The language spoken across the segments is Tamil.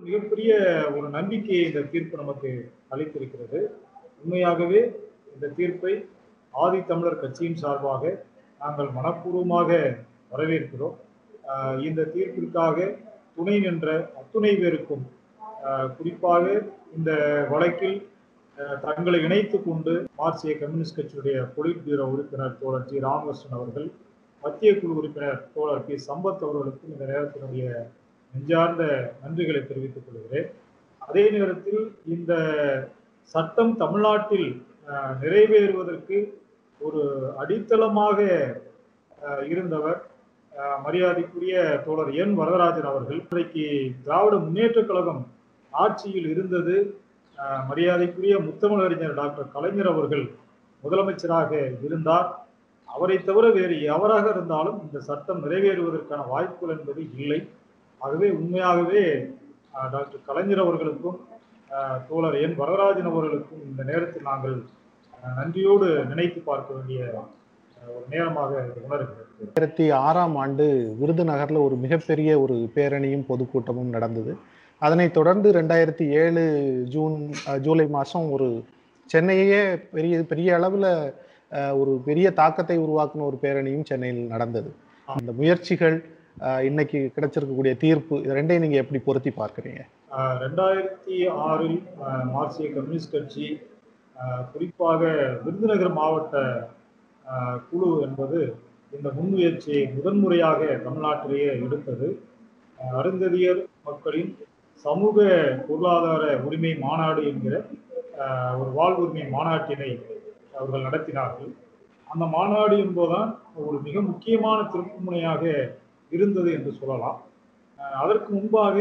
மிகப்பெரிய ஒரு நம்பிக்கையை இந்த தீர்ப்பு நமக்கு அளித்திருக்கிறது உண்மையாகவே இந்த தீர்ப்பை ஆதி தமிழர் கட்சியின் சார்பாக நாங்கள் மனப்பூர்வமாக வரவேற்கிறோம் ஆஹ் இந்த தீர்ப்பிற்காக துணை நின்ற அத்துணை பேருக்கும் ஆஹ் குறிப்பாக இந்த வழக்கில் ஆஹ் தங்களை இணைத்துக் கொண்டு மார்க்சிய கம்யூனிஸ்ட் கட்சியுடைய பொலிட் பியூரோ உறுப்பினர் தோழர் ஜி ராமகிருஷ்ணன் அவர்கள் மத்திய குழு உறுப்பினர் தோழர் பி சம்பத் அவர்களுக்கும் இந்த நேரத்தினுடைய நெஞ்சார்ந்த நன்றிகளை தெரிவித்துக் கொள்கிறேன் அதே நேரத்தில் இந்த சட்டம் தமிழ்நாட்டில் ஆஹ், நிறைவேறுவதற்கு ஒரு அடித்தளமாக ஆஹ், இருந்தவர் ஆஹ், மரியாதைக்குரிய தோழர் என் வரதராஜன் அவர்கள் இன்றைக்கு திராவிட முன்னேற்றக் கழகம் ஆட்சியில் இருந்தது ஆஹ், மரியாதைக்குரிய முத்தமிழறிஞர் டாக்டர் கலைஞர் அவர்கள் முதலமைச்சராக இருந்தார் அவரை தவிர வேறு எவராக இருந்தாலும் இந்த சட்டம் நிறைவேறுவதற்கான வாய்ப்புகள் என்பது இல்லை ஆகவே உண்மையாகவே ஆஹ், டாக்டர் கலைஞர் அவர்களுக்கும் ஆஹ், தோழர் என் வரதராஜன் அவர்களுக்கும் இந்த நேரத்தில் நாங்கள் ஆஹ், நன்றியோடு நினைத்து பார்க்க வேண்டிய ஆஹ், ஒரு நேரமாக இது உணர்கிறது ரெண்டாயிரத்தி ஆறாம் ஆண்டு விருதுநகர்ல ஒரு மிகப்பெரிய ஒரு பேரணியும் பொதுக்கூட்டமும் நடந்தது அதனைத் தொடர்ந்து ரெண்டாயிரத்தி ஏழு ஜூன் அஹ், ஜூலை மாதம் ஒரு சென்னையே பெரிய பெரிய அளவில் ஒரு பெரிய தாக்கத்தை உருவாக்குன ஒரு பேரணியும் சென்னையில் நடந்தது அந்த முயற்சிகள் அஹ், இன்னைக்கு கிடைச்சிருக்கக்கூடிய தீர்ப்பு இது ரெண்டையும் நீங்க எப்படி பொருத்தி பார்க்குறீங்க ஆஹ் ரெண்டாயிரத்தி ஆறில் ஆஹ் மார்க்சிய கம்யூனிஸ்ட் கட்சி ஆஹ் குறிப்பாக விருதுநகர் மாவட்ட ஆஹ் குழு என்பது இந்த முன்முயற்சியை முதன்முறையாக தமிழ்நாட்டிலேயே எடுத்தது ஆஹ் அருந்ததியர் மக்களின் சமூக பொருளாதார உரிமை மாநாடு என்கிற ஆஹ் ஒரு வாழ்வுரிமை மாநாட்டினை அவர்கள் நடத்தினார்கள் அந்த மாநாடு என்பதுதான் ஒரு மிக முக்கியமான திருப்புமுனையாக இருந்தது என்று சொல்லலாம் ஆஹ் அதற்கு முன்பாக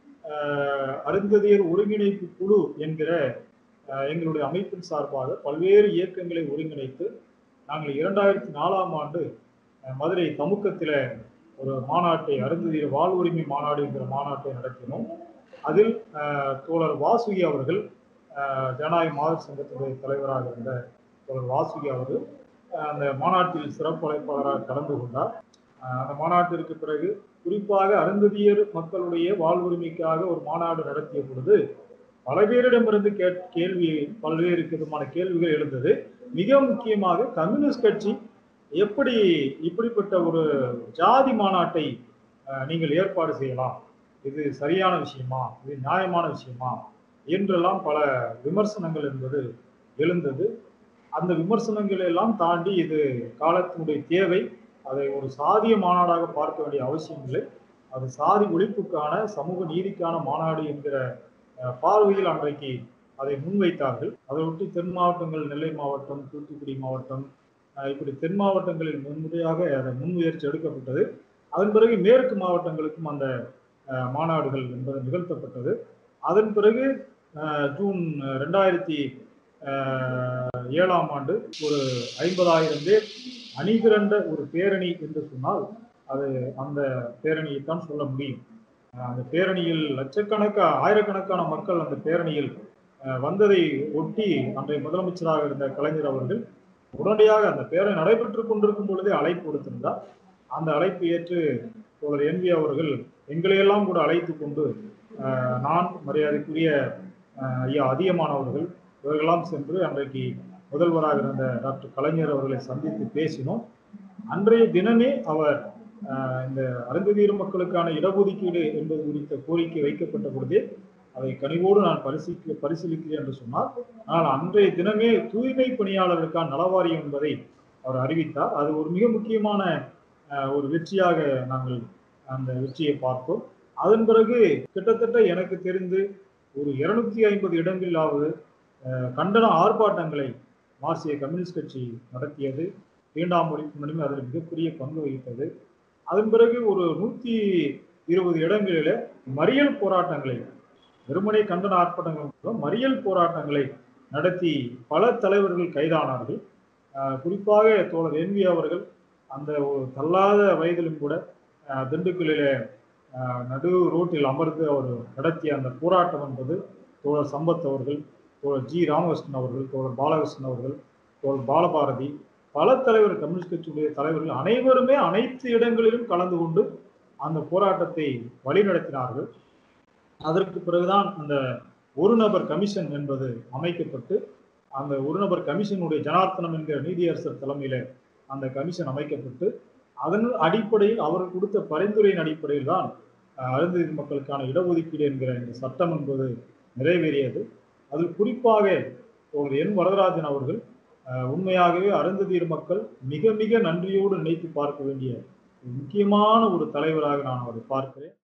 ஆஹ் அருந்ததியர் ஒருங்கிணைப்பு குழு என்கிற ஆஹ் எங்களுடைய அமைப்பின் சார்பாக பல்வேறு இயக்கங்களை ஒருங்கிணைத்து நாங்கள் இரண்டாயிரத்தி நாலாம் ஆண்டு ஆஹ் மதுரை தமுக்கத்தில் ஒரு மாநாட்டை அருந்ததியர் வாழ்வுரிமை மாநாடு என்கிற மாநாட்டை நடத்தினோம் அதில் ஆஹ் தோழர் வாசுகி அவர்கள் ஆஹ் ஜனநாயக மாதர் சங்கத்தினுடைய தலைவராக இருந்த தோழர் வாசுகி அவர்கள் ஆஹ் அந்த மாநாட்டில் சிறப்பு அழைப்பாளராக கலந்து கொண்டார் ஆஹ் அந்த மாநாட்டிற்கு பிறகு குறிப்பாக அருந்ததியர் மக்களுடைய வாழ்வுரிமைக்காக ஒரு மாநாடு நடத்திய பொழுது பல பேரிடமிருந்து கேட் கேள்வி பல்வேறு விதமான கேள்விகள் எழுந்தது மிக முக்கியமாக கம்யூனிஸ்ட் கட்சி எப்படி இப்படிப்பட்ட ஒரு ஜாதி மாநாட்டை ஆஹ், நீங்கள் ஏற்பாடு செய்யலாம் இது சரியான விஷயமா இது நியாயமான விஷயமா என்றெல்லாம் பல விமர்சனங்கள் என்பது எழுந்தது அந்த விமர்சனங்களை எல்லாம் தாண்டி இது காலத்தினுடைய தேவை அதை ஒரு சாதிய மாநாடாக பார்க்க வேண்டிய அவசியம் இல்லை அது சாதி ஒழிப்புக்கான சமூக நீதிக்கான மாநாடு என்கிற அஹ், பார்வையில் அன்றைக்கு அதை முன்வைத்தார்கள் அதை ஒட்டி தென் மாவட்டங்கள் நெல்லை மாவட்டம் தூத்துக்குடி மாவட்டம் அஹ், இப்படி தென் மாவட்டங்களில் முன்முறையாக அதை முன்முயற்சி எடுக்கப்பட்டது அதன் பிறகு மேற்கு மாவட்டங்களுக்கும் அந்த அஹ், மாநாடுகள் என்பது நிகழ்த்தப்பட்டது அதன் பிறகு அஹ், ஜூன் ரெண்டாயிரத்தி அஹ், ஏழாம் ஆண்டு ஒரு ஐம்பதாயிரம் பேர் அணிதிரண்ட ஒரு பேரணி என்று சொன்னால் அது அந்த பேரணியைத்தான் சொல்ல முடியும் அஹ் அந்த பேரணியில் லட்சக்கணக்கா ஆயிரக்கணக்கான மக்கள் அந்த பேரணியில் அஹ், வந்ததை ஒட்டி அன்றைய முதலமைச்சராக இருந்த கலைஞர் அவர்கள் உடனடியாக அந்த பேரணி நடைபெற்றுக் கொண்டிருக்கும் பொழுதே அழைப்பு கொடுத்திருந்தார் அந்த அழைப்பு ஏற்று தோழர் என்வி அவர்கள் எங்களையெல்லாம் கூட அழைத்து கொண்டு அஹ், நான் மரியாதைக்குரிய அஹ், ஐயா அதிகமானவர்கள் இவர்களெல்லாம் சென்று அன்றைக்கு முதல்வராக இருந்த டாக்டர் கலைஞர் அவர்களை சந்தித்து பேசினோம் அன்றைய தினமே அவர் ஆஹ், இந்த அருந்ததியர் மக்களுக்கான இடஒதுக்கீடு என்பது குறித்த கோரிக்கை வைக்கப்பட்ட பொழுதே அதை கனிவோடு நான் பரிசீலிக்க பரிசீலிக்கிறேன் என்று சொன்னார் ஆனால் அன்றைய தினமே தூய்மை பணியாளர்களுக்கான நலவாரியம் என்பதை அவர் அறிவித்தார் அது ஒரு மிக முக்கியமான ஆஹ், ஒரு வெற்றியாக நாங்கள் அந்த வெற்றியை பார்த்தோம் அதன் பிறகு கிட்டத்தட்ட எனக்கு தெரிந்து ஒரு இருநூத்தி ஐம்பது இடங்களிலாவது ஆஹ், கண்டன ஆர்ப்பாட்டங்களை மார்க்சிய கம்யூனிஸ்ட் கட்சி நடத்தியது தீண்டாம் ஒழிப்பு மணிமே அதில் மிகப்பெரிய பங்கு வகித்தது அதன் பிறகு ஒரு நூத்தி இருபது இடங்களில மறியல் போராட்டங்களை வெறுமனே கண்டன ஆர்ப்பாட்டங்கள் மூலம் மறியல் போராட்டங்களை நடத்தி பல தலைவர்கள் கைதானார்கள் ஆஹ் குறிப்பாக தோழர் என்வி அவர்கள் அந்த ஒரு தள்ளாத வயதிலும் கூட ஆஹ் திண்டுக்கல்லிலே ஆஹ் நடு ரோட்டில் அமர்ந்து அவர் நடத்திய அந்த போராட்டம் என்பது தோழர் சம்பத் அவர்கள் தோழர் ஜி ராமகிருஷ்ணன் அவர்கள் தோழர் பாலகிருஷ்ணன் அவர்கள் தோழர் பாலபாரதி பல தலைவர் கம்யூனிஸ்ட் கட்சியுடைய தலைவர்கள் அனைவருமே அனைத்து இடங்களிலும் கலந்து கொண்டு அந்த போராட்டத்தை வழிநடத்தினார்கள் அதற்கு பிறகுதான் அந்த ஒரு நபர் கமிஷன் என்பது அமைக்கப்பட்டு அந்த ஒரு நபர் கமிஷனுடைய ஜனார்த்தனம் என்கிற நீதியரசர் தலைமையில அந்த கமிஷன் அமைக்கப்பட்டு அதன் அடிப்படையில் அவர் கொடுத்த பரிந்துரையின் அடிப்படையில் தான் அஹ், அருந்ததி மக்களுக்கான இடஒதுக்கீடு என்கிற இந்த சட்டம் என்பது நிறைவேறியது அதில் குறிப்பாக ஒரு என் வரதராஜன் அவர்கள் அஹ், உண்மையாகவே அருந்ததியர் மக்கள் மிக மிக நன்றியோடு நினைத்து பார்க்க வேண்டிய ஒரு முக்கியமான ஒரு தலைவராக நான் அவரை பார்க்கிறேன்